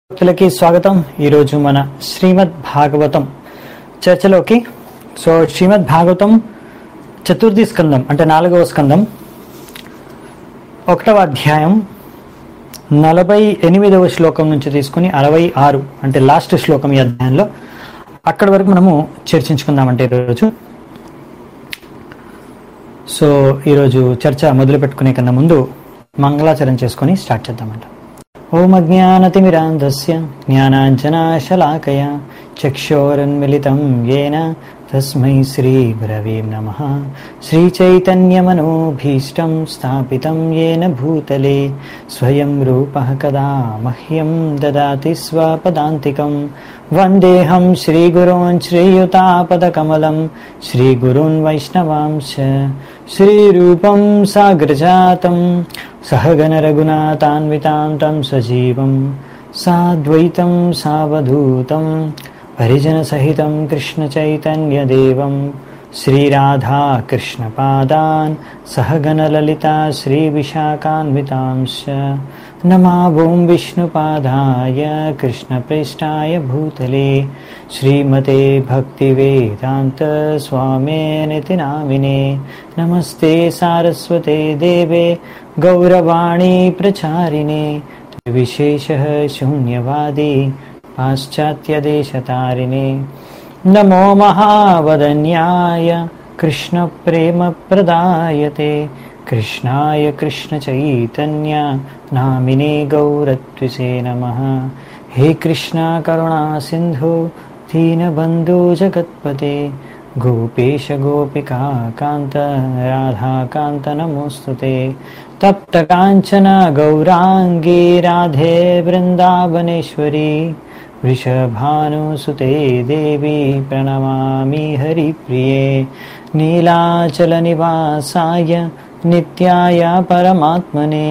భక్తులకి స్వాగతం ఈరోజు మన శ్రీమద్ భాగవతం చర్చలోకి సో శ్రీమద్ భాగవతం చతుర్థి స్కందం అంటే నాలుగవ స్కందం ఒకటవ అధ్యాయం నలభై ఎనిమిదవ శ్లోకం నుంచి తీసుకుని అరవై ఆరు అంటే లాస్ట్ శ్లోకం ఈ అధ్యాయంలో అక్కడి వరకు మనము చర్చించుకుందామంటే ఈరోజు సో ఈరోజు చర్చ మొదలు పెట్టుకునే కన్నా ముందు మంగళాచరణ చేసుకొని స్టార్ట్ చేద్దామంట ఓం అజ్ఞానతిమిరాంధస్య జ్ఞానాంజనాశలాకయ చక్షోరన్మిళితం येन తస్మై శ్రీగురవే నమః శ్రీచైతన్యమనోభీష్టం స్థాపితం येन భూతలే స్వయం రూపः కదా మహ్యం దదాతి స్వపదాంతికం వందేహం శ్రీగురోన్ శ్రీయుతాపదకమలం శ్రీగురున్ వైష్ణవాంశ శ్రీరూపం సాగ్రజాతం सहगणरघुनाथान्वितां तं सजीवं साद्वैतं सावधूतं परिजनसहितं कृष्णचैतन्यदेवं श्रीराधाकृष्णपादान् सहगणललिता श्रीविशाखान्वितांश्च नमावों विष्णुपादाय कृष्णप्रेष्ठाय भूतले श्रीमते भक्तिवेदान्तस्वामिनिति नामिने नमस्ते सारस्वते देवे गौरवाणी प्रचारिणे विशेषः शून्यवादी पाश्चात्यदेशतारिणे नमो महावदन्याय कृष्णप्रेमप्रदायते कृष्णाय कृष्णचैतन्य नामिने गौरत्विषे नमः हे कृष्णा करुणा सिन्धु दीनबन्धु जगत्पते गोपेश गोपिका कान्त राधाकान्त नमोऽस्तु ते तप्तकाञ्चन गौराङ्गी राधे वृन्दावनेश्वरी वृषभानुसुते देवी प्रणमामि हरिप्रिये नीलाचलनिवासाय नित्याय परमात्मने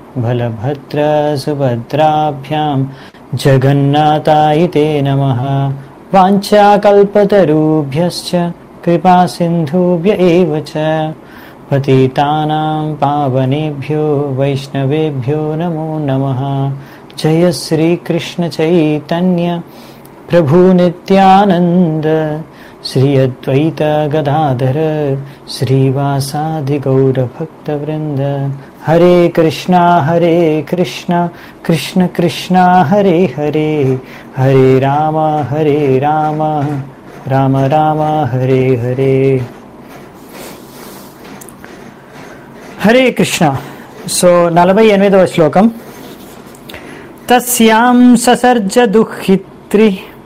बलभद्रसुभद्राभ्यां जगन्नाथाय ते नमः वाञ्छाकल्पतरुभ्यश्च कृपासिन्धुभ्य एव च पतितानां पावनेभ्यो वैष्णवेभ्यो नमो नमः जय श्रीकृष्णचैतन्य प्रभुनित्यानन्द श्री अद्वैत गदाधर श्रीवासादिगौरभक्तवृन्द हरे कृष्णा हरे कृष्णा कृष्ण कृष्णा हरे हरे हरे राम हरे राम राम राम हरे हरे హరే కృష్ణ సో నలభై ఎనిమిదవ శ్లోకం తస్యాం ససర్జ దుఃఖిత్రి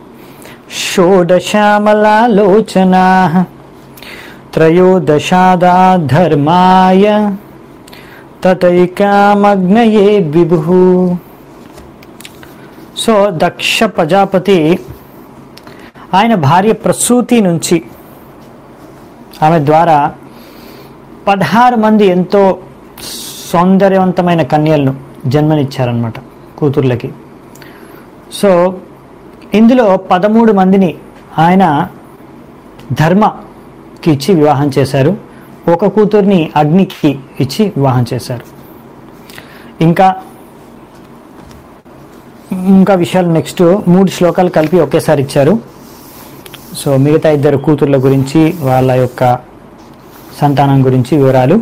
షోడశామలాలోచనా త్రయోదశాదా ధర్మాయ తతైకామగ్నయే విభు సో దక్ష ప్రజాపతి ఆయన భార్య ప్రసూతి నుంచి ఆమె ద్వారా పదహారు మంది ఎంతో సౌందర్యవంతమైన కన్యలను జన్మనిచ్చారనమాట కూతుర్లకి సో ఇందులో పదమూడు మందిని ఆయన ధర్మకి ఇచ్చి వివాహం చేశారు ఒక కూతుర్ని అగ్నికి ఇచ్చి వివాహం చేశారు ఇంకా ఇంకా విషయాలు నెక్స్ట్ మూడు శ్లోకాలు కలిపి ఒకేసారి ఇచ్చారు సో మిగతా ఇద్దరు కూతుర్ల గురించి వాళ్ళ యొక్క సంతానం గురించి వివరాలు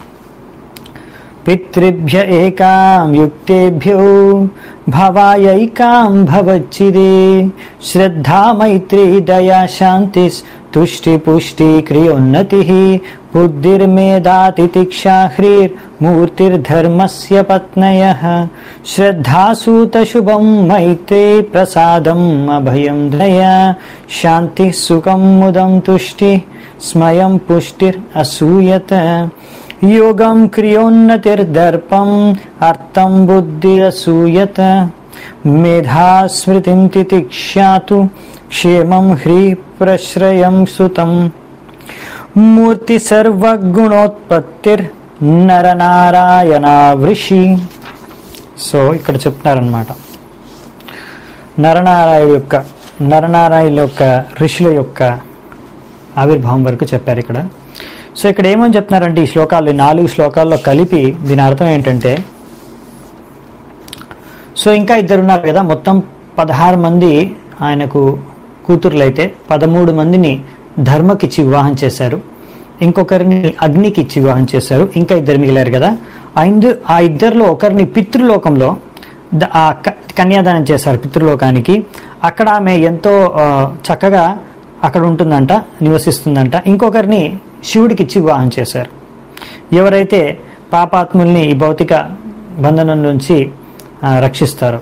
పితృభ్య ఏకాం యుక్తేభ్యో భవాయైకాం భవచ్చిదే శ్రద్ధా మైత్రీ దయా శాంతి తుష్టి పుష్టి క్రియోన్నతి బుద్ధిర్మేధాతి తిక్షాహ్రీర్మూర్తిర్ధర్మస్య పత్నయ శ్రద్ధాసూత శుభం మైత్రే ప్రసాదం అభయం దయా శాంతి సుఖం ముదం తుష్టి స్మయం పుష్టిర్ అసూయత యోగం క్రియోన్నతిర్దర్పం అర్థం బుద్ధిరసూయత మేధాస్మృతిం తితిక్ష్యాతు క్షేమం హ్రీ ప్రశ్రయం సుతం మూర్తి సర్వగుణోత్పత్తిర్ నరనారాయణ వృషి సో ఇక్కడ చెప్తున్నారనమాట నరనారాయణ యొక్క నరనారాయణ యొక్క ఋషుల యొక్క ఆవిర్భావం వరకు చెప్పారు ఇక్కడ సో ఇక్కడ ఏమని చెప్తున్నారంటే ఈ శ్లోకాలు ఈ నాలుగు శ్లోకాల్లో కలిపి దీని అర్థం ఏంటంటే సో ఇంకా ఇద్దరు ఉన్నారు కదా మొత్తం పదహారు మంది ఆయనకు కూతుర్లైతే పదమూడు మందిని ధర్మకిచ్చి వివాహం చేశారు ఇంకొకరిని అగ్నికి ఇచ్చి వివాహం చేశారు ఇంకా ఇద్దరు మిగిలారు కదా ఆ ఇందు ఆ ఇద్దరిలో ఒకరిని పితృలోకంలో ద- ఆ క- కన్యాదానం చేశారు పితృలోకానికి అక్కడ ఆమె ఎంతో ఆ, చక్కగా అక్కడ ఉంటుందంట నివసిస్తుందంట ఇంకొకరిని శివుడికి ఇచ్చి వివాహం చేశారు ఎవరైతే పాపాత్ముల్ని ఈ భౌతిక బంధనం నుంచి ఆ, రక్షిస్తారు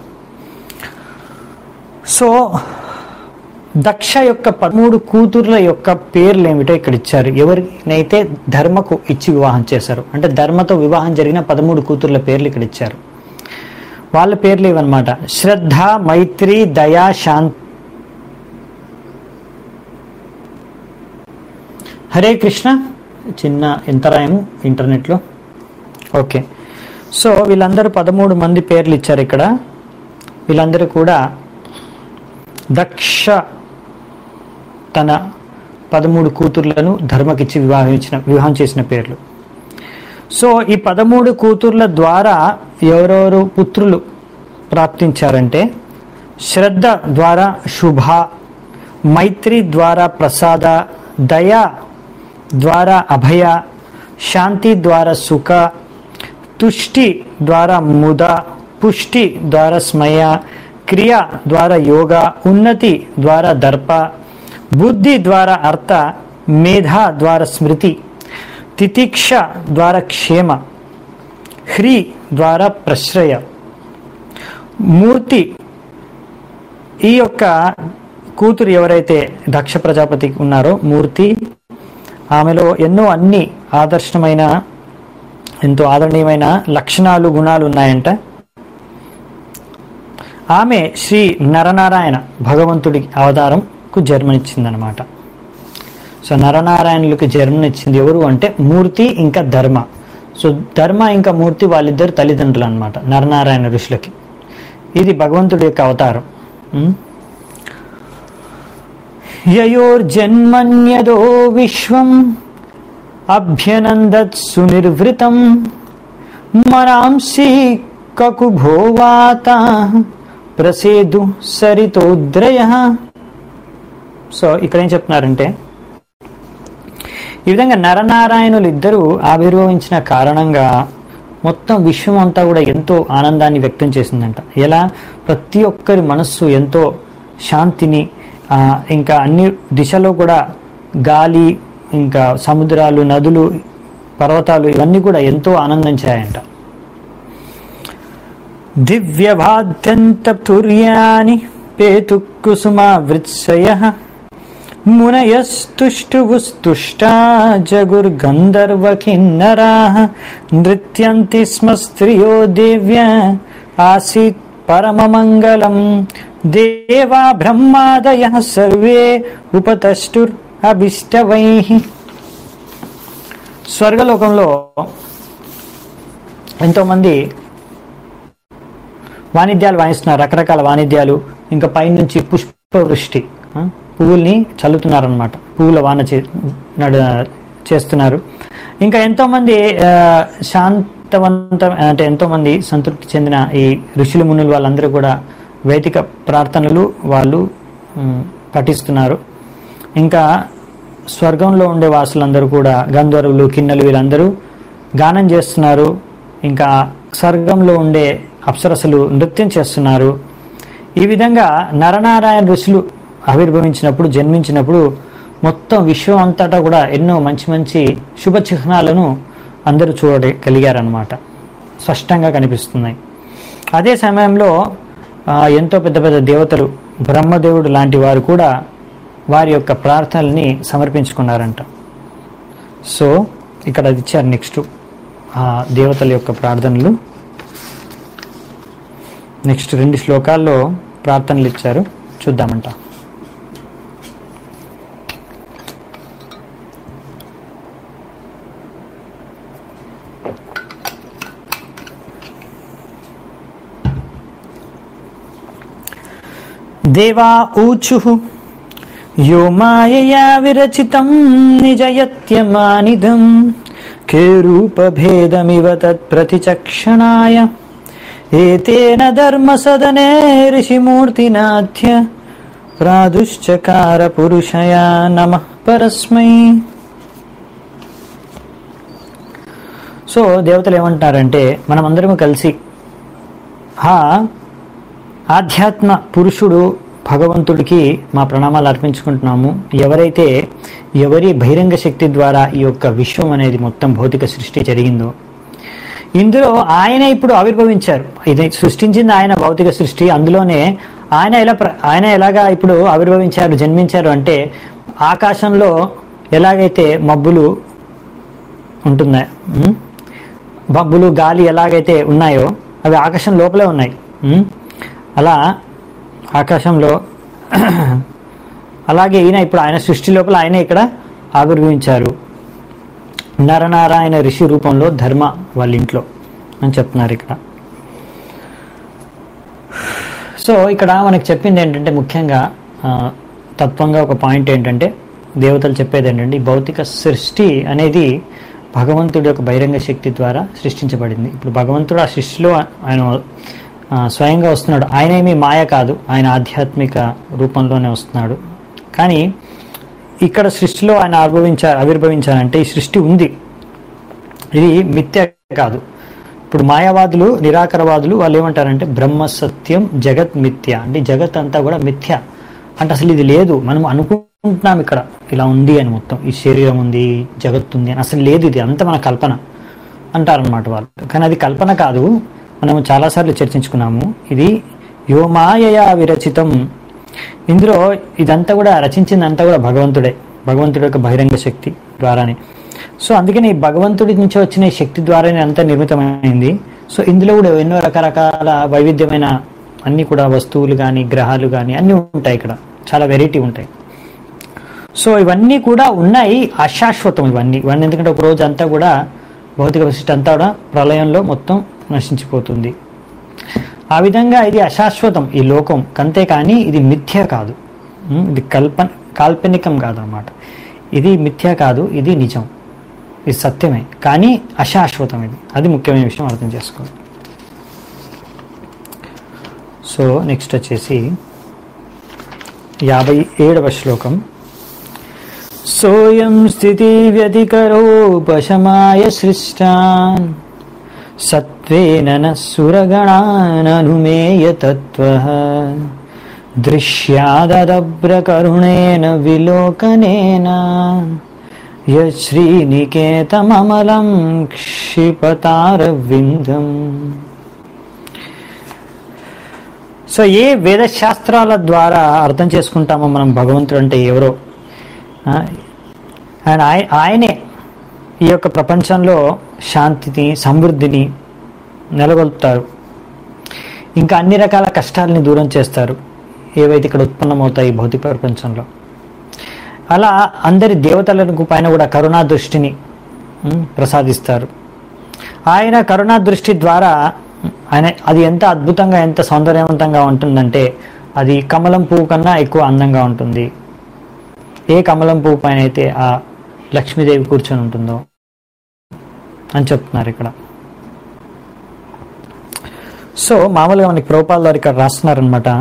సో దక్ష యొక్క పదమూడు కూతుర్ల యొక్క పేర్లు ఏమిటో ఇక్కడ ఇచ్చారు ఎవరినైతే ధర్మకు ఇచ్చి వివాహం చేశారు అంటే ధర్మతో వివాహం జరిగిన పదమూడు కూతుర్ల పేర్లు ఇక్కడ ఇచ్చారు వాళ్ళ పేర్లు ఇవన్నమాట శ్రద్ధ మైత్రి దయా శాంతి హరే కృష్ణ చిన్న ఇంతరాయము ఇంటర్నెట్లో ఓకే సో వీళ్ళందరూ పదమూడు మంది పేర్లు ఇచ్చారు ఇక్కడ వీళ్ళందరూ కూడా దక్ష తన పదమూడు కూతుర్లను ధర్మకిచ్చి వివాహించిన వివాహం చేసిన పేర్లు సో ఈ పదమూడు కూతుర్ల ద్వారా ఎవరెవరు పుత్రులు ప్రాప్తించారంటే శ్రద్ధ ద్వారా శుభ మైత్రి ద్వారా ప్రసాద దయ ద్వారా అభయ శాంతి ద్వారా సుఖ తుష్టి ద్వారా ముద పుష్టి ద్వారా స్మయ క్రియ ద్వారా యోగ ఉన్నతి ద్వారా దర్ప బుద్ధి ద్వారా అర్థ మేధ ద్వారా స్మృతి తితిక్ష ద్వారా క్షేమ హ్రీ ద్వారా ప్రశ్రయ మూర్తి ఈ యొక్క కూతురు ఎవరైతే దక్ష ప్రజాపతికి ఉన్నారో మూర్తి ఆమెలో ఎన్నో అన్ని ఆదర్శమైన ఎంతో ఆదరణీయమైన లక్షణాలు గుణాలు ఉన్నాయంట ఆమె శ్రీ నరనారాయణ భగవంతుడి అవతారంకు జన్మనిచ్చిందనమాట సో నరనారాయణులకు జన్మనిచ్చింది ఎవరు అంటే మూర్తి ఇంకా ధర్మ సో ధర్మ ఇంకా మూర్తి వాళ్ళిద్దరు తల్లిదండ్రులు అనమాట నరనారాయణ ఋషులకి ఇది భగవంతుడి యొక్క అవతారం ఉం? యయోర్జన్మన్యదో విశ్వం అభ్యనందత్ సునిర్వృతం మరాంసి కకుభోవాత ప్రసేదు సరితోద్రయ సో ఇక్కడ ఏం చెప్తున్నారంటే ఈ విధంగా నరనారాయణులు ఇద్దరు ఆవిర్భవించిన కారణంగా మొత్తం విశ్వం అంతా కూడా ఎంతో ఆనందాన్ని వ్యక్తం చేసిందంట ఎలా ప్రతి ఒక్కరి మనస్సు ఎంతో శాంతిని ఆ, ఇంకా అన్ని దిశలో కూడా గాలి ఇంకా సముద్రాలు నదులు పర్వతాలు ఇవన్నీ కూడా ఎంతో ఆనందించాయంట దివ్యభాద్యంతతుర్యాని పేతుకుసుమా వృత్సయ మునయస్తుష్టువుస్తుష్టా జగుర్గంధర్వకిన్నరా నృత్యంతి స్మ స్త్రియో దేవ్య ఆసీత్ పరమమంగళం దేవా బ్రహ్మాదయ సర్వే ఉపతష్టుర్ అభిష్టవై స్వర్గలోకంలో ఎంతోమంది వాణిజ్యాలు వాయిస్తున్నారు రకరకాల వాణిజ్యాలు ఇంకా పైనుంచి పుష్పవృష్టి ఆ, పువ్వుల్ని చల్లుతున్నారనమాట పువ్వుల వాన చే నడు చేస్తున్నారు ఇంకా ఎంతోమంది ఆ, శాంతవంత అంటే ఎంతోమంది సంతృప్తి చెందిన ఈ ఋషులు మునులు వాళ్ళందరూ కూడా వైదిక ప్రార్థనలు వాళ్ళు ఉమ్, పఠిస్తున్నారు ఇంకా స్వర్గంలో ఉండే వాసులందరూ కూడా గంధర్వులు కిన్నెలు వీళ్ళందరూ గానం చేస్తున్నారు ఇంకా స్వర్గంలో ఉండే అప్సరసలు నృత్యం చేస్తున్నారు ఈ విధంగా నరనారాయణ ఋషులు ఆవిర్భవించినప్పుడు జన్మించినప్పుడు మొత్తం విశ్వం అంతటా కూడా ఎన్నో మంచి మంచి శుభ చిహ్నాలను అందరూ చూడగలిగారనమాట స్పష్టంగా కనిపిస్తున్నాయి అదే సమయంలో ఆ, ఎంతో పెద్ద పెద్ద దేవతలు బ్రహ్మదేవుడు లాంటి వారు కూడా వారి యొక్క ప్రార్థనల్ని సమర్పించుకున్నారంట సో ఇక్కడ అది ఇచ్చారు నెక్స్ట్ ఆ దేవతల యొక్క ప్రార్థనలు నెక్స్ట్ రెండు శ్లోకాల్లో ప్రార్థనలు ఇచ్చారు చూద్దామంట దేవా ఊచుః యో మాయయా విరచితం నిజయత్యమానిదం కే రూపభేదమివ తత్ప్రతిచక్షణాయ ఏతేన ధర్మ సదనే ఋషిమూర్తినాథ్య ప్రాదుశ్చకార పురుషయా నమ పరస్మై సో దేవతలు ఏమంటారంటే మనమందరం కలిసి ఆ ఆధ్యాత్మ పురుషుడు భగవంతుడికి మా ప్రణామాలు అర్పించుకుంటున్నాము ఎవరైతే ఎవరి బహిరంగ శక్తి ద్వారా ఈ యొక్క విశ్వం అనేది మొత్తం భౌతిక సృష్టి జరిగిందో ఇందులో ఆయన ఇప్పుడు ఆవిర్భవించారు ఇది సృష్టించింది ఆయన భౌతిక సృష్టి అందులోనే ఆయన ఎలా ప్ర- ఆయన ఎలాగా ఇప్పుడు ఆవిర్భవించారు జన్మించారు అంటే ఆకాశంలో ఎలాగైతే మబ్బులు ఉంటున్నాయి ఉం? మబ్బులు గాలి ఎలాగైతే ఉన్నాయో అవి ఆకాశం లోపలే ఉన్నాయి ఉం? అలా ఆకాశంలో అలాగే ఈయన ఇప్పుడు ఆయన సృష్టి లోపల ఆయన ఇక్కడ ఆవిర్భవించారు నరనారాయణ ఋషి రూపంలో ధర్మ వాళ్ళ ఇంట్లో అని చెప్తున్నారు ఇక్కడ సో ఇక్కడ మనకు చెప్పింది ఏంటంటే ముఖ్యంగా ఆ, తత్వంగా ఒక పాయింట్ ఏంటంటే దేవతలు చెప్పేది ఏంటంటే ఈ భౌతిక సృష్టి అనేది భగవంతుడి యొక్క బహిరంగ శక్తి ద్వారా సృష్టించబడింది ఇప్పుడు భగవంతుడు ఆ సృష్టిలో ఆయన ఆ, స్వయంగా వస్తున్నాడు ఆయన ఏమీ మాయ కాదు ఆయన ఆధ్యాత్మిక రూపంలోనే వస్తున్నాడు కానీ ఇక్కడ సృష్టిలో ఆయన ఆవిర్భవించారు ఆవిర్భవించారంటే ఈ సృష్టి ఉంది ఇది మిథ్య కాదు ఇప్పుడు మాయావాదులు నిరాకరవాదులు వాళ్ళు ఏమంటారంటే బ్రహ్మ సత్యం జగత్ మిథ్య అంటే జగత్ అంతా కూడా మిథ్య అంటే అసలు ఇది లేదు మనం అనుకుంటున్నాం ఇక్కడ ఇలా ఉంది అని మొత్తం ఈ శరీరం ఉంది జగత్ ఉంది అని అసలు లేదు ఇది అంతా మన కల్పన అంటారనమాట వాళ్ళు కానీ అది కల్పన కాదు మనము చాలాసార్లు చర్చించుకున్నాము ఇది యోమాయయా విరచితం ఇందులో ఇదంతా కూడా రచించిందంతా కూడా భగవంతుడే భగవంతుడి యొక్క బహిరంగ శక్తి ద్వారానే సో అందుకని ఈ భగవంతుడి నుంచి వచ్చిన ఈ శక్తి ద్వారానే అంతా నిర్మితమైంది సో ఇందులో కూడా ఎన్నో రకరకాల వైవిధ్యమైన అన్ని కూడా వస్తువులు కానీ గ్రహాలు కానీ అన్నీ ఉంటాయి ఇక్కడ చాలా వెరైటీ ఉంటాయి సో ఇవన్నీ కూడా ఉన్నాయి అశాశ్వతం ఇవన్నీ ఇవన్నీ ఎందుకంటే ఒక రోజు అంతా కూడా భౌతిక విశిష్ట అంతా కూడా ప్రళయంలో మొత్తం నశించిపోతుంది ఆ విధంగా ఇది అశాశ్వతం ఈ లోకం కంతే కానీ ఇది మిథ్య కాదు ఉం? ఇది కల్పన కాల్పనికం కాదనమాట ఇది మిథ్య కాదు ఇది నిజం ఇది సత్యమే కానీ అశాశ్వతం ఇది అది ముఖ్యమైన విషయం అర్థం చేసుకోవాలి సో నెక్స్ట్ వచ్చేసి యాభై ఏడవ శ్లోకం సోయం స్థితి వ్యతికరోపశమాయ సృష్టాన్ సత్వేన న సురగణాననుమేయ తత్వ దృశ్యాదబ్రకరుణేన విలోకనేన యశ్రీనికేతమమలం క్షిపతారవిందం సో ఏ వేదశాస్త్రాల ద్వారా అర్థం చేసుకుంటామో మనం భగవంతుడు అంటే ఎవరో ఆ, ఆయన ఆయ- ఆయనే ఈ యొక్క ప్రపంచంలో శాంతిని సమృద్ధిని నెలకొల్పుతారు ఇంకా అన్ని రకాల కష్టాలని దూరం చేస్తారు ఏవైతే ఇక్కడ ఉత్పన్నమవుతాయి ఈ భౌతిక ప్రపంచంలో అలా అందరి దేవతలకు పైన కూడా కరుణా దృష్టిని ఉమ్, ప్రసాదిస్తారు ఆయన కరుణా దృష్టి ద్వారా ఆయన అది ఎంత అద్భుతంగా ఎంత సౌందర్యవంతంగా ఉంటుందంటే అది కమలం పువ్వు కన్నా ఎక్కువ అందంగా ఉంటుంది ఏ కమలం పువ్వు పైన అయితే ఆ లక్ష్మీదేవి కూర్చొని ఉంటుందో అని చెప్తున్నారు ఇక్కడ సో మామూలుగా మనకి ప్రోపాల్ వారు ఇక్కడ రాస్తున్నారనమాట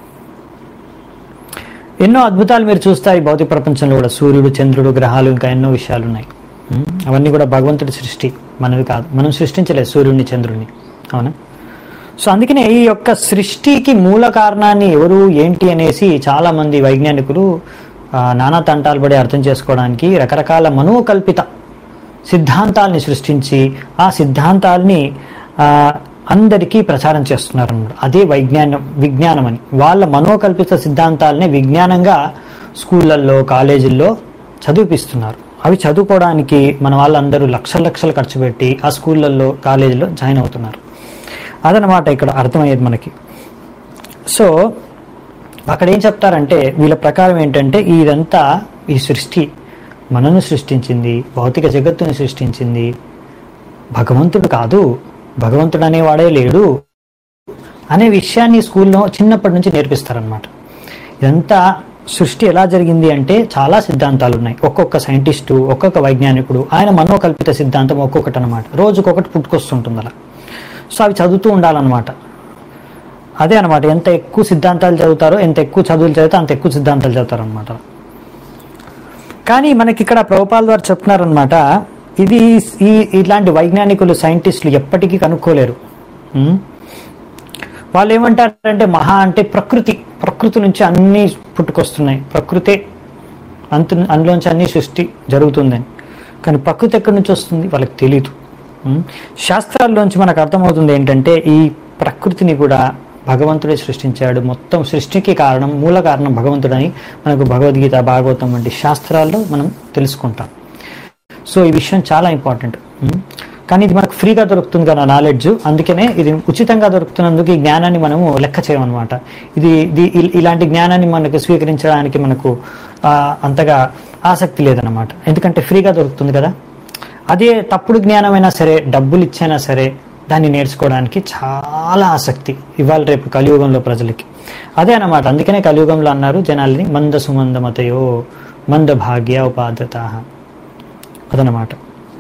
ఎన్నో అద్భుతాలు మీరు చూస్తారు ఈ భౌతిక ప్రపంచంలో కూడా సూర్యుడు చంద్రుడు గ్రహాలు ఇంకా ఎన్నో విషయాలు ఉన్నాయి ఉం? అవన్నీ కూడా భగవంతుడి సృష్టి మనవి కాదు మనం సృష్టించలేదు సూర్యుడిని చంద్రుడిని అవునా సో అందుకనే ఈ యొక్క సృష్టికి మూల కారణాన్ని ఎవరు ఏంటి అనేసి చాలా మంది వైజ్ఞానికులు ఆ, నానా తంటాలు పడి అర్థం చేసుకోవడానికి రకరకాల మనోకల్పిత సిద్ధాంతాల్ని సృష్టించి ఆ సిద్ధాంతాల్ని ఆ, అందరికీ ప్రచారం చేస్తున్నారు అన్నమాట అదే వైజ్ఞానం విజ్ఞానం అని వాళ్ళ మనోకల్పిత సిద్ధాంతాలని విజ్ఞానంగా స్కూళ్ళల్లో కాలేజీల్లో చదివిపిస్తున్నారు అవి చదువుకోవడానికి మన వాళ్ళందరూ లక్షల లక్షలు ఖర్చు పెట్టి ఆ స్కూళ్ళల్లో కాలేజీలో జాయిన్ అవుతున్నారు అదనమాట ఇక్కడ అర్థమయ్యేది మనకి సో అక్కడ ఏం చెప్తారంటే వీళ్ళ ప్రకారం ఏంటంటే ఇదంతా ఈ సృష్టి మనను సృష్టించింది భౌతిక జగత్తుని సృష్టించింది భగవంతుడు కాదు భగవంతుడు అనేవాడే లేడు అనే విషయాన్ని స్కూల్లో చిన్నప్పటి నుంచి నేర్పిస్తారనమాట ఇదంతా సృష్టి ఎలా జరిగింది అంటే చాలా సిద్ధాంతాలు ఉన్నాయి ఒక్కొక్క సైంటిస్టు ఒక్కొక్క వైజ్ఞానికుడు ఆయన మనోకల్పిత సిద్ధాంతం ఒక్కొక్కటి అనమాట రోజుకొకటి పుట్టుకొస్తుంటుంది అలా సో అవి చదువుతూ ఉండాలన్నమాట అదే అనమాట ఎంత ఎక్కువ సిద్ధాంతాలు చదువుతారో ఎంత ఎక్కువ చదువులు చదివితే అంత ఎక్కువ సిద్ధాంతాలు చదువుతారు అనమాట కానీ మనకి ఇక్కడ ప్రభుపాల్ వారు చెప్తున్నారనమాట ఇది ఈ ఇలాంటి వైజ్ఞానికులు సైంటిస్టులు ఎప్పటికీ కనుక్కోలేరు ఉం? వాళ్ళు ఏమంటారంటే మహా అంటే ప్రకృతి ప్రకృతి నుంచి అన్నీ పుట్టుకొస్తున్నాయి ప్రకృతే అంత అందులోంచి అన్ని సృష్టి జరుగుతుందని కానీ ప్రకృతి ఎక్కడి నుంచి వస్తుంది వాళ్ళకి తెలియదు ఉం? శాస్త్రాల్లోంచి మనకు అర్థమవుతుంది ఏంటంటే ఈ ప్రకృతిని కూడా భగవంతుడే సృష్టించాడు మొత్తం సృష్టికి కారణం మూల కారణం భగవంతుడని మనకు భగవద్గీత భాగవతం వంటి శాస్త్రాల్లో మనం తెలుసుకుంటాం సో ఈ విషయం చాలా ఇంపార్టెంట్ ఉం? కానీ ఇది మనకు ఫ్రీగా దొరుకుతుంది కదా నాలెడ్జ్ అందుకనే ఇది ఉచితంగా దొరుకుతున్నందుకు ఈ జ్ఞానాన్ని మనము లెక్క చేయమన్నమాట ఇది ఇది ఇ- ఇలాంటి జ్ఞానాన్ని మనకు స్వీకరించడానికి మనకు ఆ, అంతగా ఆసక్తి లేదన్నమాట ఎందుకంటే ఫ్రీగా దొరుకుతుంది కదా అదే తప్పుడు జ్ఞానమైనా సరే డబ్బులు ఇచ్చైనా సరే దాన్ని నేర్చుకోవడానికి చాలా ఆసక్తి ఇవాళ రేపు కలియుగంలో ప్రజలకి అదే అన్నమాట అందుకనే కలియుగంలో అన్నారు జనాల్ని మంద సుమందమతయో మంద భాగ్య ఉపాదత అదనమాట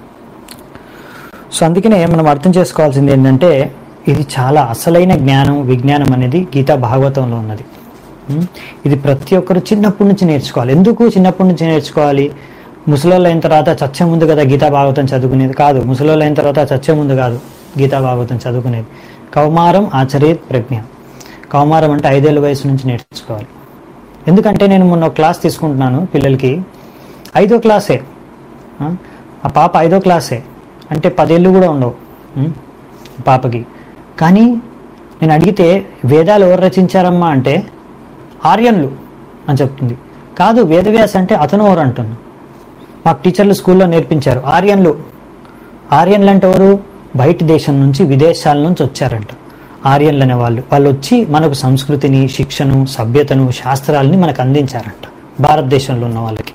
సో అందుకనే మనం అర్థం చేసుకోవాల్సింది ఏంటంటే ఇది చాలా అసలైన జ్ఞానం విజ్ఞానం అనేది గీతా భాగవతంలో ఉన్నది ఉం? ఇది ప్రతి ఒక్కరు చిన్నప్పటి నుంచి నేర్చుకోవాలి ఎందుకు చిన్నప్పటి నుంచి నేర్చుకోవాలి ముసలోళ్ళు అయిన తర్వాత చచ్చే ముందు కదా గీతా భాగవతం చదువుకునేది కాదు ముసలోళ్ళు అయిన తర్వాత చచ్చే ముందు కాదు గీతా భాగవతం చదువుకునేది కౌమారం ఆచరేత్ ప్రజ్ఞ కౌమారం అంటే ఐదేళ్ళ వయసు నుంచి నేర్చుకోవాలి ఎందుకంటే నేను మొన్న ఒక క్లాస్ తీసుకుంటున్నాను పిల్లలకి ఐదో క్లాసే ఆ? ఆ పాప ఐదో క్లాసే అంటే పదేళ్ళు కూడా ఉండవు ఉం? పాపకి కానీ నేను అడిగితే వేదాలు ఎవరు రచించారమ్మా అంటే ఆర్యన్లు అని చెప్తుంది కాదు వేదవ్యాస్ అంటే అతను ఎవరు అంటున్నా మాకు టీచర్లు స్కూల్లో నేర్పించారు ఆర్యన్లు ఆర్యన్లు అంటే ఎవరు బయట దేశం నుంచి విదేశాల నుంచి వచ్చారంట ఆర్యన్లు అనే వాళ్ళు వాళ్ళు వచ్చి మనకు సంస్కృతిని శిక్షను సభ్యతను శాస్త్రాలని మనకు అందించారంట భారతదేశంలో ఉన్న వాళ్ళకి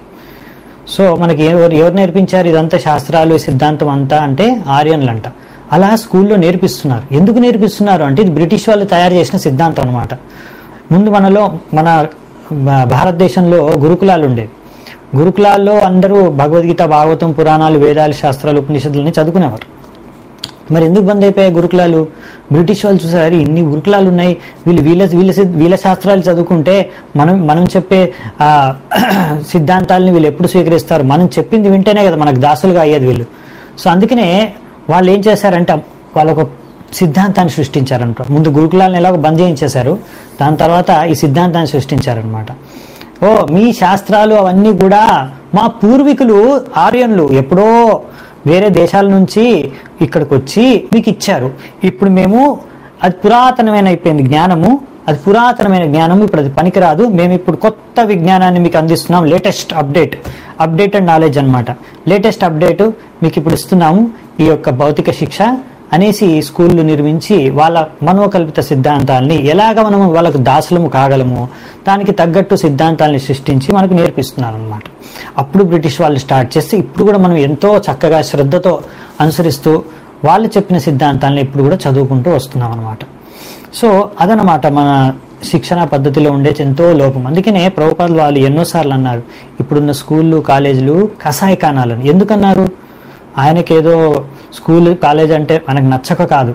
సో మనకి ఎవరు ఎవరు నేర్పించారు ఇదంతా శాస్త్రాలు సిద్ధాంతం అంతా అంటే ఆర్యన్లు అంట అలా స్కూల్లో నేర్పిస్తున్నారు ఎందుకు నేర్పిస్తున్నారు అంటే ఇది బ్రిటిష్ వాళ్ళు తయారు చేసిన సిద్ధాంతం అనమాట ముందు మనలో మన భా- భారతదేశంలో గురుకులాలు ఉండేవి గురుకులాల్లో అందరూ భగవద్గీత భాగవతం పురాణాలు వేదాలు శాస్త్రాలు ఉపనిషత్తులని చదువుకునేవారు మరి ఎందుకు బంద్ అయిపోయాయి గురుకులాలు బ్రిటిష్ వాళ్ళు చూసారు ఇన్ని గురుకులాలు ఉన్నాయి వీళ్ళు వీళ్ళ వీళ్ళ సిద్- వీళ్ళ శాస్త్రాలు చదువుకుంటే మనం మనం చెప్పే ఆ సిద్ధాంతాలని వీళ్ళు ఎప్పుడు స్వీకరిస్తారు మనం చెప్పింది వింటేనే కదా మనకు దాసులుగా అయ్యేది వీళ్ళు సో అందుకనే వాళ్ళు ఏం చేశారంటే వాళ్ళ ఒక సిద్ధాంతాన్ని సృష్టించారంట ముందు గురుకులాలను ఎలాగో బంద్ చేయించేశారు దాని తర్వాత ఈ సిద్ధాంతాన్ని సృష్టించారనమాట ఓ మీ శాస్త్రాలు అవన్నీ కూడా మా పూర్వీకులు ఆర్యన్లు ఎప్పుడో వేరే దేశాల నుంచి ఇక్కడికి వచ్చి మీకు ఇచ్చారు ఇప్పుడు మేము అది పురాతనమైన అయిపోయింది జ్ఞానము అది పురాతనమైన జ్ఞానం ఇప్పుడు అది పనికిరాదు మేము ఇప్పుడు కొత్త విజ్ఞానాన్ని మీకు అందిస్తున్నాం లేటెస్ట్ అప్డేట్ అప్డేటెడ్ నాలెడ్జ్ అన్నమాట లేటెస్ట్ అప్డేట్ మీకు ఇప్పుడు ఇస్తున్నాము ఈ యొక్క భౌతిక శిక్ష అనేసి స్కూళ్ళు నిర్మించి వాళ్ళ మనోకల్పిత సిద్ధాంతాల్ని ఎలాగ మనం వాళ్ళకు దాసులము కాగలము దానికి తగ్గట్టు సిద్ధాంతాల్ని సృష్టించి మనకు నేర్పిస్తున్నారు అనమాట అప్పుడు బ్రిటిష్ వాళ్ళు స్టార్ట్ చేస్తే ఇప్పుడు కూడా మనం ఎంతో చక్కగా శ్రద్ధతో అనుసరిస్తూ వాళ్ళు చెప్పిన సిద్ధాంతాలను ఇప్పుడు కూడా చదువుకుంటూ వస్తున్నాం అనమాట సో అదనమాట మన శిక్షణ పద్ధతిలో ఉండే ఎంతో లోపం అందుకనే ప్రభుపాదులు వాళ్ళు ఎన్నోసార్లు అన్నారు ఇప్పుడున్న స్కూళ్ళు కాలేజీలు కషాయకానాలను ఎందుకన్నారు ఆయనకేదో స్కూల్ కాలేజ్ అంటే మనకు నచ్చక కాదు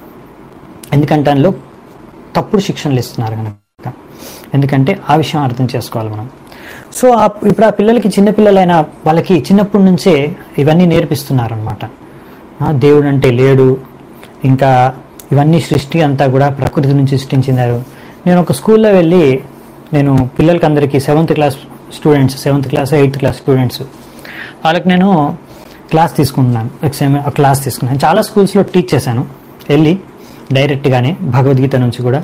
ఎందుకంటే అందులో తప్పుడు శిక్షణలు ఇస్తున్నారు కనుక ఎందుకంటే ఆ విషయం అర్థం చేసుకోవాలి మనం సో ఆ ఇప్పుడు ఆ పిల్లలకి చిన్నపిల్లలైన వాళ్ళకి చిన్నప్పటి నుంచే ఇవన్నీ నేర్పిస్తున్నారు అనమాట దేవుడు అంటే లేడు ఇంకా ఇవన్నీ సృష్టి అంతా కూడా ప్రకృతి నుంచి సృష్టించినారు నేను ఒక స్కూల్లో వెళ్ళి నేను పిల్లలకి అందరికీ seventh class students seventh class eighth class students వాళ్ళకి నేను క్లాస్ తీసుకుంటున్నాను ఎక్సామ్ క్లాస్ తీసుకున్నాను చాలా స్కూల్స్లో టీచ్ చేశాను వెళ్ళి డైరెక్ట్గానే భగవద్గీత నుంచి కూడా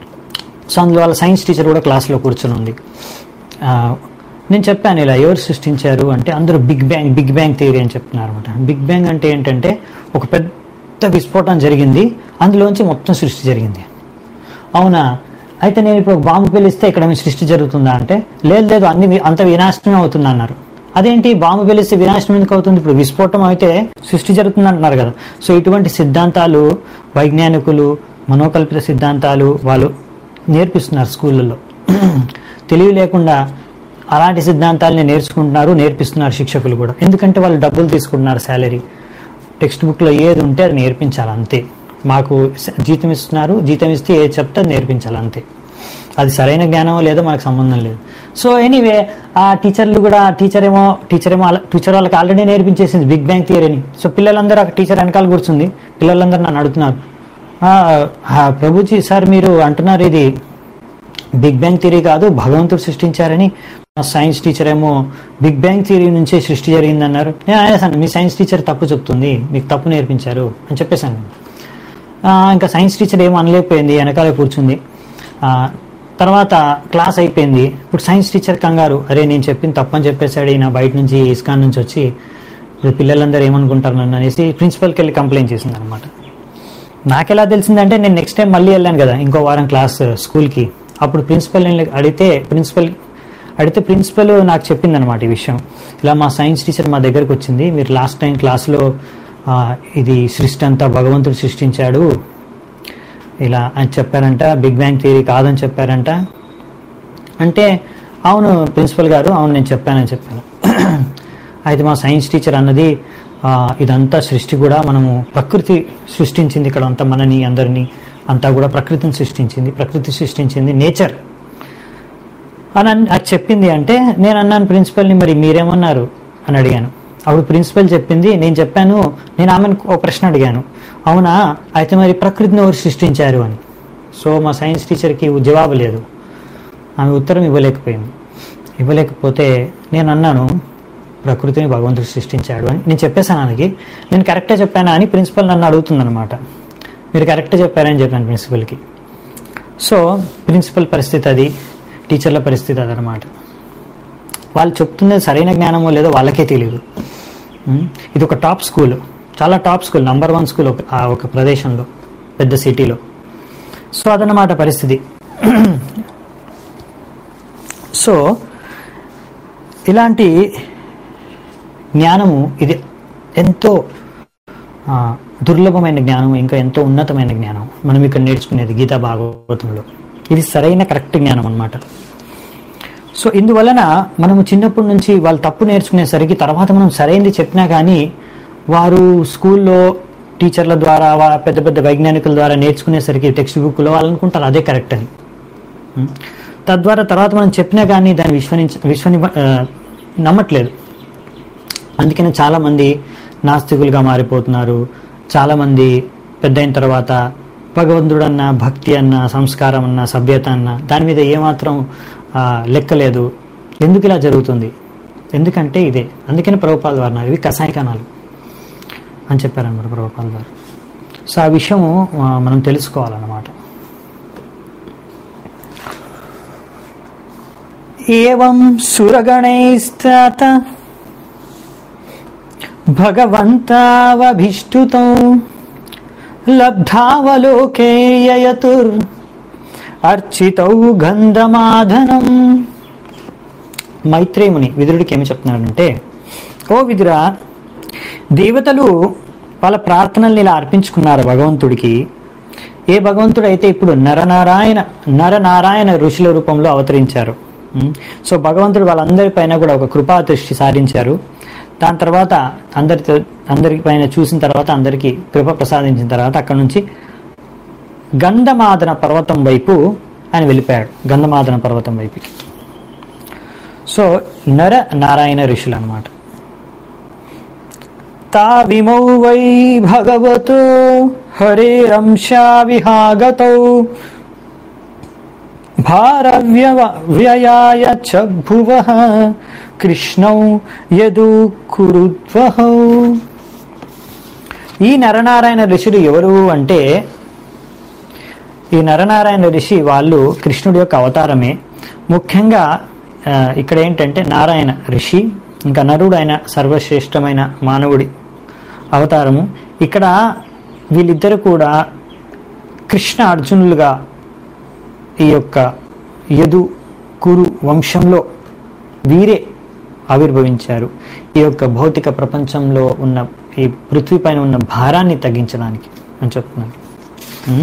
సో అందులో వాళ్ళ సైన్స్ టీచర్ కూడా క్లాస్లో కూర్చొని ఉంది ఆ, నేను చెప్పాను ఇలా ఎవరు సృష్టించారు అంటే అందరూ big bang big bang theory అని చెప్తున్నారు అనమాట బిగ్ బ్యాంగ్ అంటే ఏంటంటే ఒక పెద్ద విస్ఫోటనం జరిగింది అందులోంచి మొత్తం సృష్టి జరిగింది అవునా అయితే నేను ఇప్పుడు ఒక బాంబు పేలిస్తే ఇక్కడ ఏమైనా సృష్టి జరుగుతుందా అంటే లేదు లేదు అన్ని వి- అంత వినాశనం అవుతుంది అన్నారు అదేంటి బాంబు పేలిస్తే వినాశనం ఎందుకు అవుతుంది ఇప్పుడు విస్ఫోటం అయితే సృష్టి జరుగుతుంది అంటున్నారు కదా సో ఇటువంటి సిద్ధాంతాలు వైజ్ఞానికులు మనోకల్పిత సిద్ధాంతాలు వాళ్ళు నేర్పిస్తున్నారు స్కూళ్ళల్లో తెలివి లేకుండా అలాంటి సిద్ధాంతాలని నేర్చుకుంటున్నారు నేర్పిస్తున్నారు శిక్షకులు కూడా ఎందుకంటే వాళ్ళు డబ్బులు తీసుకుంటున్నారు శాలరీ టెక్స్ట్ బుక్లో ఏది ఉంటే అది నేర్పించాలి అంతే మాకు స- జీతం ఇస్తున్నారు జీతం ఇస్తే ఏది చెప్తే అది నేర్పించాలి అంతే అది సరైన జ్ఞానమో లేదో మనకు సంబంధం లేదు సో ఎనీవే ఆ టీచర్లు కూడా టీచర్ ఏమో టీచర్ ఏమో టీచర్ వాళ్ళకి ఆల్రెడీ నేర్పించేసింది బిగ్ బ్యాంగ్ థియరీని సో పిల్లలందరూ ఆ టీచర్ వెనకాల కూర్చుంది పిల్లలందరూ నన్ను అడుగుతున్నారు "ఆ, ఆ, ప్రభుజీ సార్ మీరు అంటున్నారు ఇది బిగ్ బ్యాంగ్ థియరీ కాదు భగవంతుడు సృష్టించారని మా సైన్స్ టీచర్ ఏమో బిగ్ బ్యాంగ్ థియరీ నుంచే సృష్టి జరిగిందన్నారు నేను అనేసాను మీ సైన్స్ టీచర్ తప్పు చెప్తుంది మీకు తప్పు నేర్పించారు అని చెప్పేశాను ఆ, ఇంకా సైన్స్ టీచర్ ఏమో అనలేకపోయింది వెనకాలే కూర్చుంది ఆ, తర్వాత క్లాస్ అయిపోయింది ఇప్పుడు సైన్స్ టీచర్ కంగారు అరే నేను చెప్పింది తప్పని చెప్పేశాడు ఈయన బయట నుంచి ఇస్కాన్ నుంచి వచ్చి ఇప్పుడు పిల్లలందరూ ఏమనుకుంటారు నన్ను అనేసి ప్రిన్సిపల్కి వెళ్ళి కంప్లైంట్ చేసింది అనమాట నాకెలా తెలిసిందంటే నేను నెక్స్ట్ టైం మళ్ళీ వెళ్ళాను కదా ఇంకో వారం క్లాస్ స్కూల్కి అప్పుడు ప్రిన్సిపల్ అడిగితే ప్రిన్సిపల్ అడిగితే ప్రిన్సిపల్ నాకు చెప్పింది అనమాట ఈ విషయం ఇలా మా సైన్స్ టీచర్ మా దగ్గరకు వచ్చింది మీరు లాస్ట్ టైం క్లాస్లో ఆ, ఇది సృష్టి అంతా భగవంతుడు సృష్టించాడు ఇలా అని చెప్పారంట బిగ్ బ్యాంగ్ థియరీ కాదని చెప్పారంట అంటే అవును ప్రిన్సిపల్ గారు అవును నేను చెప్పానని చెప్పాను అయితే మా సైన్స్ టీచర్ అన్నది ఆ, ఇదంతా సృష్టి కూడా మనము ప్రకృతి సృష్టించింది ఇక్కడ అంతా మనని అందరినీ అంతా కూడా ప్రకృతిని సృష్టించింది ప్రకృతి సృష్టించింది నేచర్ అని అన్- అది చెప్పింది అంటే నేను అన్నాను ప్రిన్సిపల్ని మరి మీరేమన్నారు అని అడిగాను అప్పుడు ప్రిన్సిపల్ చెప్పింది నేను చెప్పాను నేను ఆమెను ఒక ప్రశ్న అడిగాను అవునా అయితే మరి ప్రకృతిని ఎవరు సృష్టించారు అని సో మా సైన్స్ టీచర్కి జవాబు లేదు ఆమె ఉత్తరం ఇవ్వలేకపోయింది ఇవ్వలేకపోతే నేను అన్నాను ప్రకృతిని భగవంతుడు సృష్టించాడు అని నేను చెప్పేశాను ఆమెకి నేను కరెక్టే చెప్పానా అని ప్రిన్సిపల్ నన్ను అడుగుతుందన్నమాట మీరు కరెక్టే చెప్పారని చెప్పాను ప్రిన్సిపల్కి సో ప్రిన్సిపల్ పరిస్థితి అది టీచర్ల పరిస్థితి అదనమాట వాళ్ళు చెప్తున్నది సరైన జ్ఞానమో లేదో వాళ్ళకే తెలియదు ఉమ్, ఇది ఒక టాప్ స్కూల్ చాలా top school number one school ఒక ఆ ఒక ప్రదేశంలో పెద్ద సిటీలో సో అదనమాట పరిస్థితి సో ఇలాంటి జ్ఞానము ఇది ఎంతో ఆ, దుర్లభమైన జ్ఞానం ఇంకా ఎంతో ఉన్నతమైన జ్ఞానం మనం ఇక్కడ నేర్చుకునేది గీతా భాగవతంలో ఇది సరైన కరెక్ట్ జ్ఞానం అన్నమాట సో ఇందువలన మనము చిన్నప్పటి నుంచి వాళ్ళు తప్పు నేర్చుకునేసరికి తర్వాత మనం సరైనది చెప్పినా కానీ వారు స్కూల్లో టీచర్ల ద్వారా వా- పెద్ద పెద్ద వైజ్ఞానికుల ద్వారా నేర్చుకునేసరికి టెక్స్ట్ బుక్లో వాళ్ళు అనుకుంటారు అదే కరెక్ట్ అని ఉం? తద్వారా తర్వాత మనం చెప్పినా కానీ దాన్ని విశ్వనించ విశ్వని ఆ, నమ్మట్లేదు అందుకనే చాలామంది నాస్తికులుగా మారిపోతున్నారు చాలామంది పెద్ద అయిన తర్వాత భగవంతుడు అన్న భక్తి అన్న సంస్కారం అన్న సభ్యత అన్న దాని మీద ఏమాత్రం ఆ, లెక్కలేదు ఎందుకు ఇలా జరుగుతుంది ఎందుకంటే ఇదే అందుకని ప్రభుపాల్ వారు అన్నారు ఇవి కషాయకణాలు అని చెప్పారన్నమాట ప్రభుపాల్ గారు సో ఆ విషయము ఆ, మనం తెలుసుకోవాలన్నమాట ఏవం సురగణైస్తాత భగవంతావభిష్టుతం లబ్ధావలోకేయతుర్ అర్చితౌ గంధమాధనం మైత్రేముని విదురుడికి ఏమి చెప్తున్నాడంటే ఓ విదురా దేవతలు వాళ్ళ ప్రార్థనల్ని ఇలా అర్పించుకున్నారు భగవంతుడికి ఏ భగవంతుడు అయితే ఇప్పుడు నరనారాయణ నరనారాయణ ఋషుల రూపంలో అవతరించారు ఉం? సో భగవంతుడు వాళ్ళందరి పైన కూడా ఒక కృపా దృష్టి సారించారు దాని తర్వాత అందరి అందరి పైన చూసిన తర్వాత అందరికీ కృప ప్రసాదించిన తర్వాత అక్కడ నుంచి గంధమాదన పర్వతం వైపు ఆయన వెళ్ళిపోయాడు గంధమాదన పర్వతం వైపుకి సో నర నారాయణ ఋషులు అనమాట తావిమౌ వై భగవతో హరేరంశా విహాగతౌ భారవ్యయాయ చ భువ కృష్ణౌ యదు కురుద్వహౌ ఈ నరనారాయణ ఋషులు ఎవరు అంటే ఈ నరనారాయణ ఋషి వాళ్ళు కృష్ణుడి యొక్క అవతారమే ముఖ్యంగా ఆ, ఇక్కడ ఏంటంటే నారాయణ ఋషి ఇంకా నరుడు ఆయన సర్వశ్రేష్టమైన మానవుడి అవతారము ఇక్కడ వీళ్ళిద్దరు కూడా కృష్ణ అర్జునులుగా ఈ యొక్క యదు కురు వంశంలో వీరే ఆవిర్భవించారు ఈ యొక్క భౌతిక ప్రపంచంలో ఉన్న ఈ పృథ్వీ పైన ఉన్న భారాన్ని తగ్గించడానికి అని చెప్తున్నాను ఉం?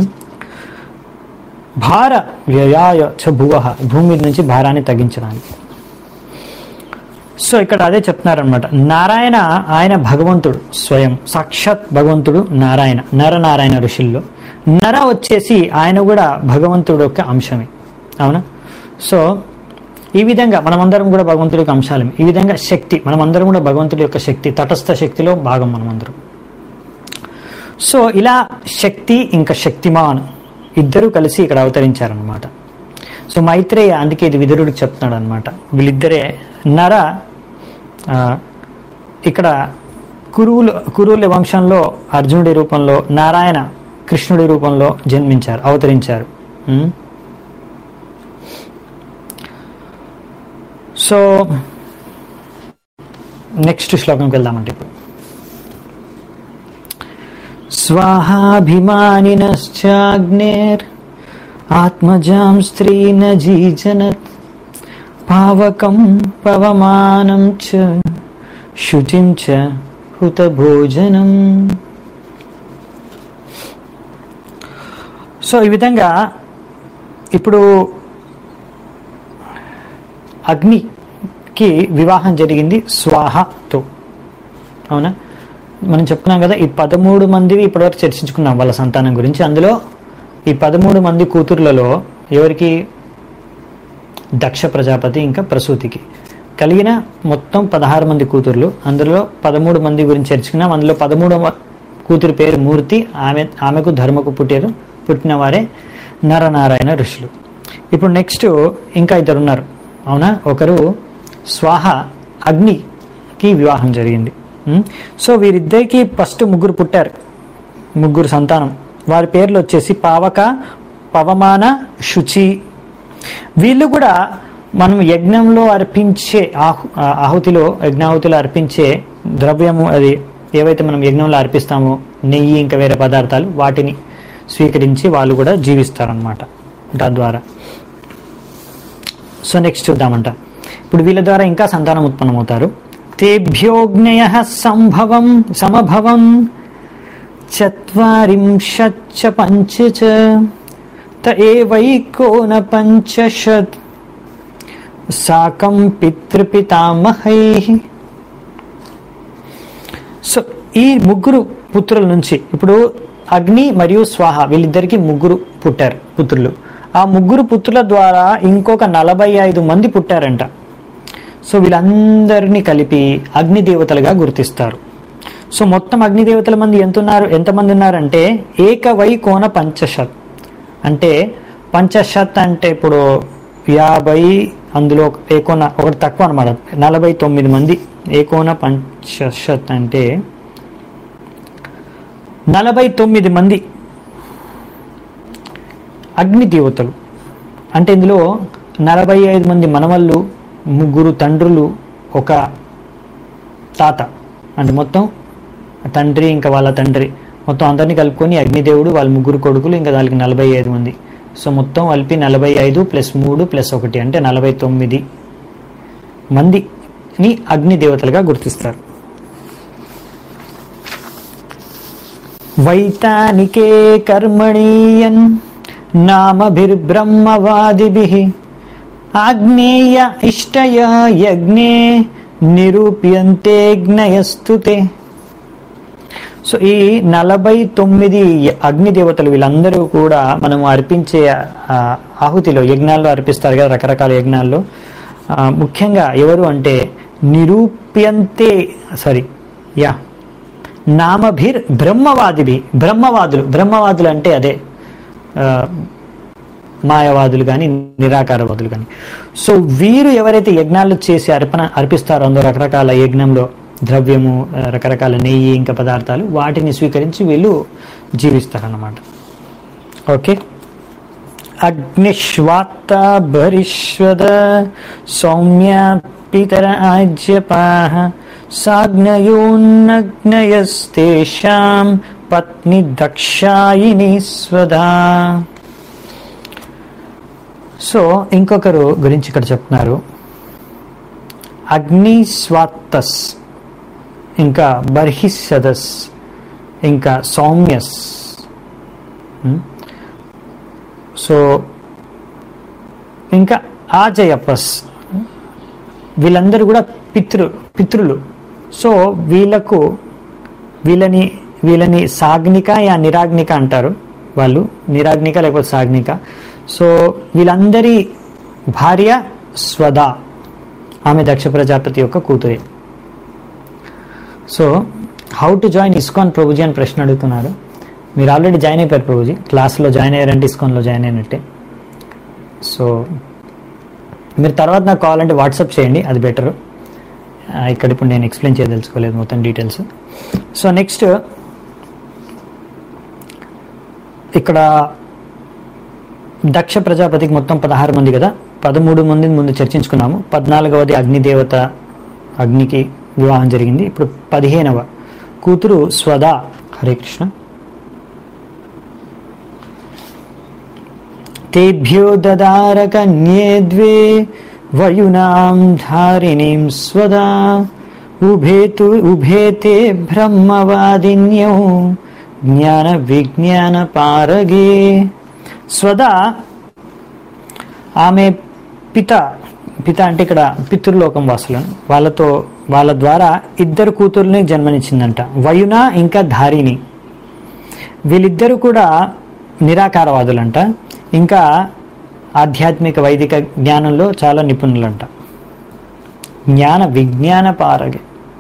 భార వ్యయాయ చ భువ భూమి మీద నుంచి భారాన్ని తగ్గించడానికి సో ఇక్కడ అదే చెప్తున్నారనమాట నారాయణ ఆయన భగవంతుడు స్వయం సాక్షాత్ భగవంతుడు నారాయణ నరనారాయణ ఋషుల్లో నర వచ్చేసి ఆయన కూడా భగవంతుడు యొక్క అంశమే అవునా సో ఈ విధంగా మనమందరం కూడా భగవంతుడి యొక్క అంశాలమే ఈ విధంగా శక్తి మనమందరం కూడా భగవంతుడి యొక్క శక్తి తటస్థ శక్తిలో భాగం మనమందరం సో ఇలా శక్తి ఇంకా శక్తిమాన్ ఇద్దరు కలిసి ఇక్కడ అవతరించారనమాట సో మైత్రేయ అందుకే ఇది విదురుడికి చెప్తున్నాడు అనమాట వీళ్ళిద్దరే నర ఆ, ఇక్కడ కురువులు కురువుల వంశంలో అర్జునుడి రూపంలో నారాయణ కృష్ణుడి రూపంలో జన్మించారు అవతరించారు ఉమ్. సో నెక్స్ట్ శ్లోకంకి వెళ్దామంటే ఇప్పుడు స్వాహాభిమానినశ్చాగ్నేర్ ఆత్మజాం స్త్రీన జీజనత్ పావకం పవమానం చ శుచిం చ హుతభోజనం సో ఈ విధంగా ఇప్పుడు అగ్నికి వివాహం జరిగింది స్వాహతో అవునా మనం చెప్పుకున్నాం కదా ఈ పదమూడు మందివి ఇప్పటివరకు చర్చించుకున్నాం వాళ్ళ సంతానం గురించి అందులో ఈ పదమూడు మంది కూతుర్లలో ఎవరికి దక్ష ప్రజాపతి ఇంకా ప్రసూతికి కలిగిన మొత్తం పదహారు మంది కూతుర్లు అందులో పదమూడు మంది గురించి చర్చుకున్నాం అందులో పదమూడవ కూతురు పేరు మూర్తి ఆమె ఆమెకు ధర్మకు పుట్టారు పుట్టిన వారే నరనారాయణ ఋషులు ఇప్పుడు నెక్స్ట్ ఇంకా ఇద్దరు ఉన్నారు అవునా ఒకరు స్వాహ అగ్నికి వివాహం జరిగింది ఉం? సో వీరిద్దరికి ఫస్ట్ ముగ్గురు పుట్టారు ముగ్గురు సంతానం వారి పేర్లు వచ్చేసి పావక పవమాన శుచి వీళ్ళు కూడా మనం యజ్ఞంలో అర్పించే ఆహు ఆ ఆహుతిలో యజ్ఞాహుతిలో అర్పించే ద్రవ్యము అది ఏవైతే మనం యజ్ఞంలో అర్పిస్తామో నెయ్యి ఇంకా వేరే పదార్థాలు వాటిని స్వీకరించి వాళ్ళు కూడా జీవిస్తారనమాట దాని ద్వారా సో నెక్స్ట్ చూద్దామంట ఇప్పుడు వీళ్ళ ద్వారా ఇంకా సంతానం ఉత్పన్నమవుతారు తేభ్యోజ్ఞయ సంభవం సమభవం చత్వారింశచ్చ పంచ చ త ఏవైకోన పంచశత్ సాకం పితృపితామహై సో ఈ ముగ్గురు పుత్రుల నుంచి ఇప్పుడు అగ్ని మరియు స్వాహ వీళ్ళిద్దరికి ముగ్గురు పుట్టారు పుత్రులు ఆ ముగ్గురు పుత్రుల ద్వారా ఇంకొక నలభై ఐదు మంది పుట్టారంట సో వీళ్ళందరినీ కలిపి అగ్ని దేవతలుగా గుర్తిస్తారు సో మొత్తం అగ్ని దేవతల మంది ఎంత ఉన్నారు ఎంతమంది ఉన్నారంటే ఏకవై కోన పంచశత్ అంటే పంచశత్ అంటే ఇప్పుడు యాభై అందులో ఒక ఏకోన ఒకటి తక్కువ అనమాట నలభై తొమ్మిది మంది ఏకోన పంచశత్ అంటే నలభై తొమ్మిది మంది అగ్ని దేవతలు అంటే ఇందులో నలభై ఐదు మంది మనవళ్ళు ముగ్గురు తండ్రులు ఒక తాత అంటే మొత్తం తండ్రి ఇంకా వాళ్ళ తండ్రి మొత్తం అందరినీ కలుపుకొని అగ్నిదేవుడు వాళ్ళ ముగ్గురు కొడుకులు ఇంకా దానికి నలభై ఐదు మంది సో మొత్తం కలిపి నలభై ఐదు ప్లస్ మూడు ప్లస్ ఒకటి అంటే నలభై తొమ్మిది మందిని అగ్ని దేవతలుగా గుర్తిస్తారు వైతానికే కర్మణీయన్ నామభిర్బ్రహ్మవాదిభిః ఆగ్నేయ ఇష్టయ యజ్ఞే నిరూప్యంతే జ్ఞయస్తుతే సో ఈ నలభై తొమ్మిది అగ్ని దేవతలు వీళ్ళందరూ కూడా మనం అర్పించే ఆ, ఆహుతిలో యజ్ఞాల్లో అర్పిస్తారు కదా రకరకాల యజ్ఞాల్లో ఆ, ముఖ్యంగా ఎవరు అంటే నిరూప్యంతే సారీ యా నామభిర్ బ్రహ్మవాదిభి బ్రహ్మవాదులు బ్రహ్మవాదులు అంటే అదే ఆ, మాయవాదులు కానీ నిరాకారవాదులు కానీ సో వీరు ఎవరైతే యజ్ఞాలు చేసి అర్పణ అర్పిస్తారో అందులో రకరకాల యజ్ఞంలో ద్రవ్యము ఆ, రకరకాల నెయ్యి ఇంకా పదార్థాలు వాటిని స్వీకరించి వీళ్ళు జీవిస్తారన్నమాట ఓకే అగ్నిశ్వాత్త భరిష్వద సౌమ్య పితర ఆజ్యపాహ సాగ్నయోన్నగ్నయస్తేషాం పత్ని దక్షాయిని స్వదా సో ఇంకొకరు గురించి ఇక్కడ చెప్తున్నారు అగ్ని స్వాత్తస్ ఇంకా బర్హిసదస్ ఇంకా సౌమ్యస్ ఉమ్. సో ఇంకా ఆజయపస్ వీళ్ళందరూ కూడా పితృ పితృలు సో వీళ్ళకు వీళ్ళని వీళ్ళని సాగ్నిక యా నిరాగ్నిక అంటారు వాళ్ళు నిరాగ్నిక లేకపోతే సాగ్నిక సో వీళ్ళందరి భార్య స్వద ఆమె దక్ష ప్రజాపతి యొక్క కూతురే so how to join ISKCON Prabhuji అని ప్రశ్న అడుగుతున్నారు మీరు ఆల్రెడీ జాయిన్ అయిపోయారు ప్రభుజీ క్లాస్లో జాయిన్ అయ్యారంటే ఇస్కాన్లో జాయిన్ అయినట్టే సో మీరు తర్వాత నాకు కావాలంటే వాట్సాప్ చేయండి అది బెటర్ ఇక్కడ ఇప్పుడు నేను ఎక్స్ప్లెయిన్ చేయదలుచుకోలేదు మొత్తం డీటెయిల్స్ సో నెక్స్ట్ ఇక్కడ దక్ష ప్రజాపతికి మొత్తం పదహారు మంది కదా పదమూడు మంది ముందు చర్చించుకున్నాము పద్నాలుగవది అగ్నిదేవత అగ్నికి వివాహం జరిగింది ఇప్పుడు పదిహేనవ కూతురు స్వద హరే కృష్ణ తేభ్యో దదార కన్యే ద్వే వయునాం ధారిణీం స్వదా ఉభేతు ఉభేతే బ్రహ్మవాదిన్యౌ జ్ఞాన విజ్ఞాన పారగే స్వదా ఆమె పిత పిత అంటే ఇక్కడ పితృలోకం వాసులను వాళ్ళతో వాళ్ళ ద్వారా ఇద్దరు కూతుర్ని జన్మనిచ్చిందంట వయున ఇంకా ధారిణి వీళ్ళిద్దరూ కూడా నిరాకారవాదులంట ఇంకా ఆధ్యాత్మిక వైదిక జ్ఞానంలో చాలా నిపుణులంట జ్ఞాన విజ్ఞాన పారగే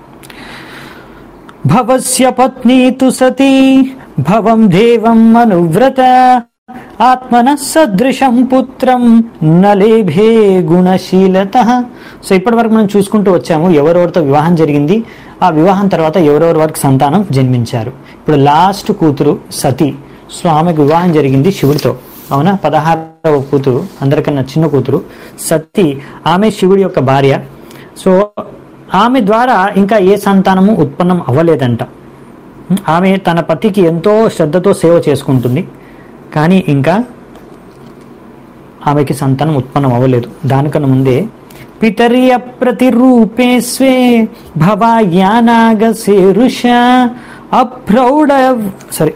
భవస్య పత్ని తు సతీ భవం దేవం అనువ్రత ఆత్మన సదృశం పుత్రం నలేభే గుణశీలత సో ఇప్పటి వరకు మనం చూసుకుంటూ వచ్చాము ఎవరెవరితో వివాహం జరిగింది ఆ వివాహం తర్వాత ఎవరెవరి వరకు సంతానం జన్మించారు ఇప్పుడు లాస్ట్ కూతురు సతి సో ఆమెకు వివాహం జరిగింది శివుడితో అవునా పదహారవ కూతురు అందరికన్నా చిన్న కూతురు సతి ఆమె శివుడి యొక్క భార్య సో ఆమె ద్వారా ఇంకా ఏ సంతానము ఉత్పన్నం అవ్వలేదంట ఆమె తన పతికి ఎంతో శ్రద్ధతో సేవ చేసుకుంటుంది కానీ ఇంకా ఆమెకి సంతానం ఉత్పన్నం అవ్వలేదు దానికన్నా ముందే పితర్య ప్రతిరూపే స్వే భవాయానాగశేరుష అప్రౌఢ సారీ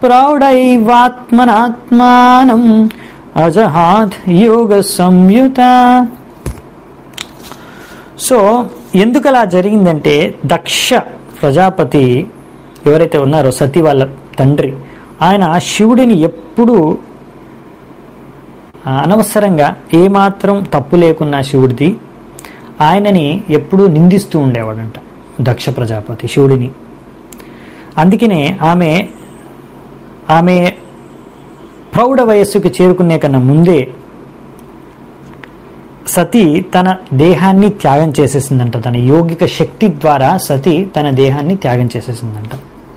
అప్రౌఢైవాత్మనాత్మానం అజహాత్ యోగ సంయుత సో ఎందుకు అలా జరిగిందంటే దక్ష ప్రజాపతి ఎవరైతే ఉన్నారో సతీ వాళ్ళ తండ్రి ఆయన శివుడిని ఎప్పుడూ ఆ, అనవసరంగా ఏమాత్రం తప్పు లేకున్నా శివుడిది ఆయనని ఎప్పుడూ నిందిస్తూ ఉండేవాడంట దక్ష ప్రజాపతి శివుడిని అందుకనే ఆమె ఆమె ప్రౌఢ వయస్సుకి చేరుకునే కన్నా ముందే సతి తన దేహాన్ని త్యాగం చేసేసిందంట తన యోగిక శక్తి ద్వారా సతి తన దేహాన్ని త్యాగం చేసేసిందంట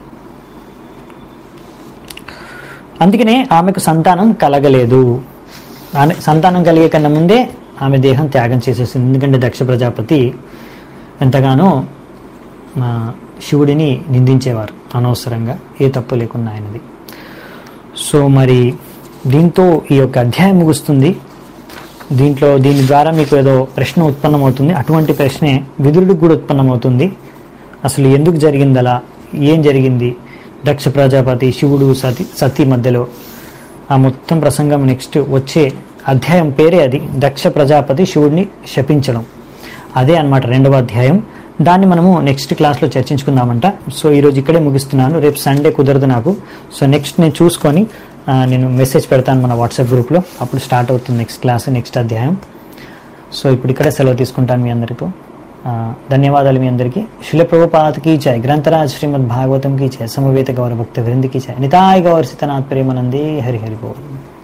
అందుకనే ఆమెకు సంతానం కలగలేదు ఆమె సంతానం కలిగే కన్నా ముందే ఆమె దేహం త్యాగం చేసేసింది ఎందుకంటే దక్ష ప్రజాపతి ఎంతగానో ఆ, శివుడిని నిందించేవారు అనవసరంగా ఏ తప్పు లేకుండా ఆయనది సో మరి దీంతో ఈ యొక్క అధ్యాయం ముగుస్తుంది దీంట్లో దీని ద్వారా మీకు ఏదో ప్రశ్న ఉత్పన్నమవుతుంది అటువంటి ప్రశ్నే విదురుడికి కూడా ఉత్పన్నమవుతుంది అసలు ఎందుకు జరిగింది అలా ఏం జరిగింది దక్ష ప్రజాపతి శివుడు సతి సతీ మధ్యలో ఆ మొత్తం ప్రసంగం నెక్స్ట్ వచ్చే అధ్యాయం పేరే అది దక్ష ప్రజాపతి శివుడిని శపించడం అదే అన్నమాట రెండవ అధ్యాయం దాన్ని మనము నెక్స్ట్ క్లాస్లో చర్చించుకుందామంట సో ఈరోజు ఇక్కడే ముగిస్తున్నాను రేపు సండే కుదరదు నాకు సో నెక్స్ట్ నేను చూసుకొని ఆ, నేను మెసేజ్ పెడతాను మన వాట్సాప్ గ్రూప్లో అప్పుడు స్టార్ట్ అవుతుంది నెక్స్ట్ క్లాస్ నెక్స్ట్ అధ్యాయం సో ఇప్పుడు ఇక్కడే సెలవు తీసుకుంటాను మీ అందరితో ఆ, ధన్యవాదాలు మీ అందరికీ శిల ప్రభుపాతకి జయ గ్రంథరాజ్ శ్రీమద్ భాగవతం की जय समवेत गौर भक्त वृंद की जय निताय गौर सितनाथ प्रेमानंदे हरि हरि बोल